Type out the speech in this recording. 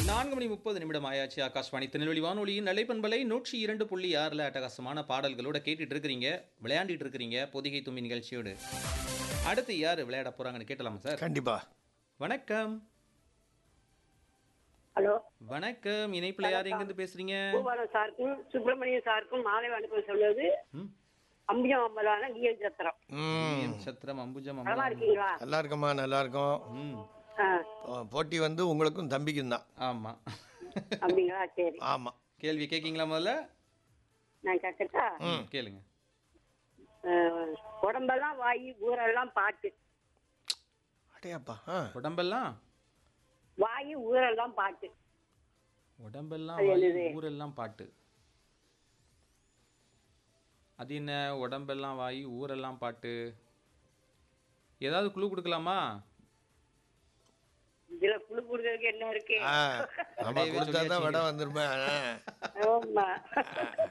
நான்கு மணி முப்பது நிமிடம் ஆயாச்சு ஆகாஷ்வாணி திருநெல்வேலி வானொலியின் நிலைப்பண்பலை நூற்றி இரண்டு புள்ளி ஆறில் அட்டகாசமான பாடல்களோட கேட்டுட்டு இருக்கிறீங்க விளையாண்டிட்டு இருக்கிறீங்க பொதிகை தும்பி நிகழ்ச்சியோடு அடுத்து யார் விளையாட போறாங்கன்னு கேட்டலாமா சார் கண்டிப்பா வணக்கம் ஹலோ வணக்கம் இணைப்புல யார் எங்கிருந்து பேசுறீங்க பூபாலம் சாருக்கும் சுப்பிரமணியம் சாருக்கும் மாலை வணக்கம் சொல்வது ம். அம்பியம் அம்பலான டிஎன் சத்திரம் ம் எம் சத்திரம் அம்புஜம் நலமா அம்பலம். இருக்கீங்களா நல்லா இருக்கம்மா நல்லா இருக்கும் ம் ஆ, போ- போட்டி வந்து உங்களுக்கும் தம்பிக்கும் தான் ஆமா அப்படிங்களா சரி ஆமா கேள்வி கேட்கீங்களா முதல்ல நான் கேட்கட்டா ம் கேளுங்க ஆ, உடம்பெல்லாம் வாயு ஊரெல்லாம் பாட்டு அடையாப்பா ஆ உடம்பெல்லாம் வாயு ஊரெல்லாம் பாட்டு உடம்பெல்லாம் அது வாய், என்னது? ஊரெல்லாம் பாட்டு அது என்ன உடம்பெல்லாம் வாய் ஊரெல்லாம் பாட்டு ஏதாவது குழு கொடுக்கலாமா இதுல குழு கொடுக்கறதுக்கு என்ன இருக்கு ஆ ஆமா அடையவே கொடுத்தா தான் சொல்லியாச்சுங்க. விட வந்துருமே ஆ. ஆமா